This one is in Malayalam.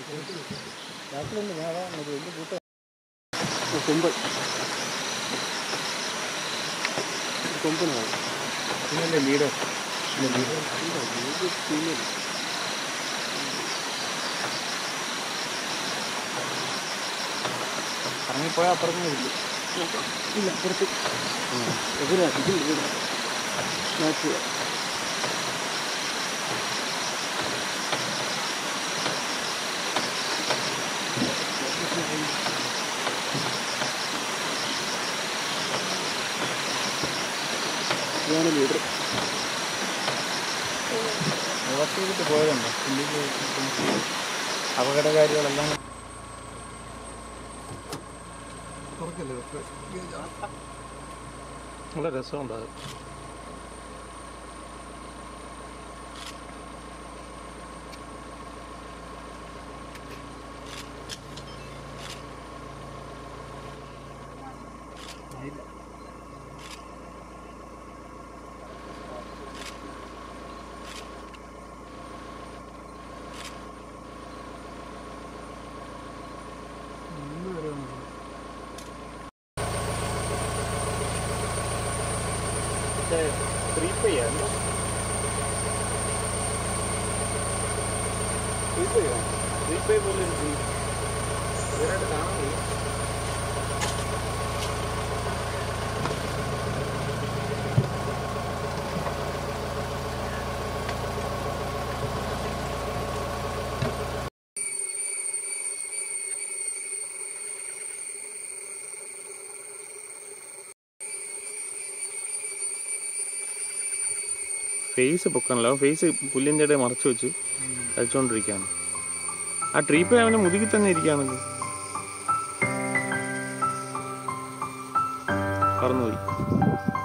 ബാക്കിലുണ്ട് ഞാൻ അതാ ഒരു വലിയ കൂട്ട കൊമ്പ് കൊമ്പനാണ് പിന്നല്ലേ ലീഡർ ഇറങ്ങിപ്പോയാൽ അപ്പുറത്ത് വരില്ല ഇല്ല പുറത്ത് എതിരാ ഇതിൽ വീട് മാറ്റുക ഇതാണ് ലീഡർ ഓവർ ചെയ്തിട്ട് പോയതുണ്ട് പുള്ളിക്ക് അപകടകാരികളെല്ലാം നല്ല രസമുണ്ട് അത് ത്രീ പേ ആണ് ത്രീ പേ ത്രീ പേ പോലെ ഇവരായിട്ട് കാണാൻ കഴിയും ഫേസ് പൊക്കണല്ലോ ഫേസ് പുല്ലിൻ്റെ ഇടയിൽ മറച്ചു വെച്ച് കഴിച്ചുകൊണ്ടിരിക്കുകയാണ് ആ ട്രീപ്പ് അവൻ്റെ മുതുകിൽ തന്നെ ഇരിക്കുകയാണല്ലോ പറന്നുപോയി